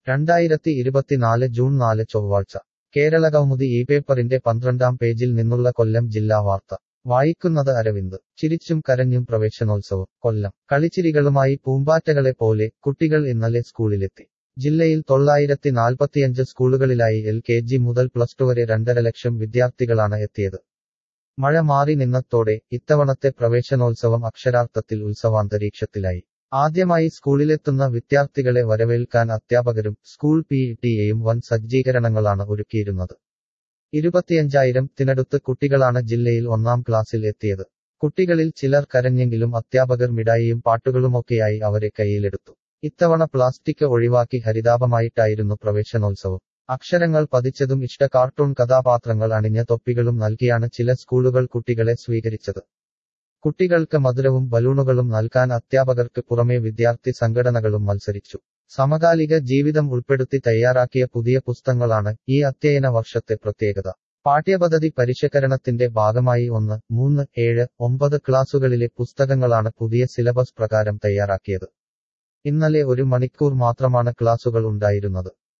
രണ്ടായിരത്തി ഇരുപത്തിനാല് ജൂൺ നാല് ചൊവ്വാഴ്ച കേരളകൗമുദി ഈ പേപ്പറിന്റെ പന്ത്രണ്ടാം പേജിൽ നിന്നുള്ള കൊല്ലം ജില്ലാ വാർത്ത വായിക്കുന്നത് അരവിന്ദ് ചിരിച്ചും കരഞ്ഞും പ്രവേശനോത്സവം കൊല്ലം കളിച്ചിരികളുമായി പൂമ്പാറ്റകളെ പോലെ കുട്ടികൾ ഇന്നലെ സ്കൂളിലെത്തി ജില്ലയിൽ തൊള്ളായിരത്തി നാൽപ്പത്തിയഞ്ച് സ്കൂളുകളിലായി എൽ കെ ജി മുതൽ പ്ലസ് ടു വരെ രണ്ടര ലക്ഷം വിദ്യാർത്ഥികളാണ് എത്തിയത് മഴ മാറി നിന്നത്തോടെ ഇത്തവണത്തെ പ്രവേശനോത്സവം അക്ഷരാർത്ഥത്തിൽ ഉത്സവാന്തരീക്ഷത്തിലായി ആദ്യമായി സ്കൂളിലെത്തുന്ന വിദ്യാർത്ഥികളെ വരവേൽക്കാൻ അധ്യാപകരും സ്കൂൾ പി ടിയെയും വൻ സജ്ജീകരണങ്ങളാണ് ഒരുക്കിയിരുന്നത് ഇരുപത്തിയഞ്ചായിരം തിനടുത്ത് കുട്ടികളാണ് ജില്ലയിൽ ഒന്നാം ക്ലാസ്സിൽ എത്തിയത് കുട്ടികളിൽ ചിലർ കരഞ്ഞെങ്കിലും അധ്യാപകർ മിഠായിയും പാട്ടുകളുമൊക്കെയായി അവരെ കയ്യിലെടുത്തു ഇത്തവണ പ്ലാസ്റ്റിക് ഒഴിവാക്കി ഹരിതാപമായിട്ടായിരുന്നു പ്രവേശനോത്സവം അക്ഷരങ്ങൾ പതിച്ചതും ഇഷ്ട കാർട്ടൂൺ കഥാപാത്രങ്ങൾ അണിഞ്ഞ തൊപ്പികളും നൽകിയാണ് ചില സ്കൂളുകൾ കുട്ടികളെ സ്വീകരിച്ചത് കുട്ടികൾക്ക് മധുരവും ബലൂണുകളും നൽകാൻ അധ്യാപകർക്ക് പുറമെ വിദ്യാർത്ഥി സംഘടനകളും മത്സരിച്ചു സമകാലിക ജീവിതം ഉൾപ്പെടുത്തി തയ്യാറാക്കിയ പുതിയ പുസ്തകങ്ങളാണ് ഈ അധ്യയന വർഷത്തെ പ്രത്യേകത പാഠ്യപദ്ധതി പരിഷ്കരണത്തിന്റെ ഭാഗമായി ഒന്ന് മൂന്ന് ഏഴ് ഒമ്പത് ക്ലാസുകളിലെ പുസ്തകങ്ങളാണ് പുതിയ സിലബസ് പ്രകാരം തയ്യാറാക്കിയത് ഇന്നലെ ഒരു മണിക്കൂർ മാത്രമാണ് ക്ലാസുകൾ ഉണ്ടായിരുന്നത്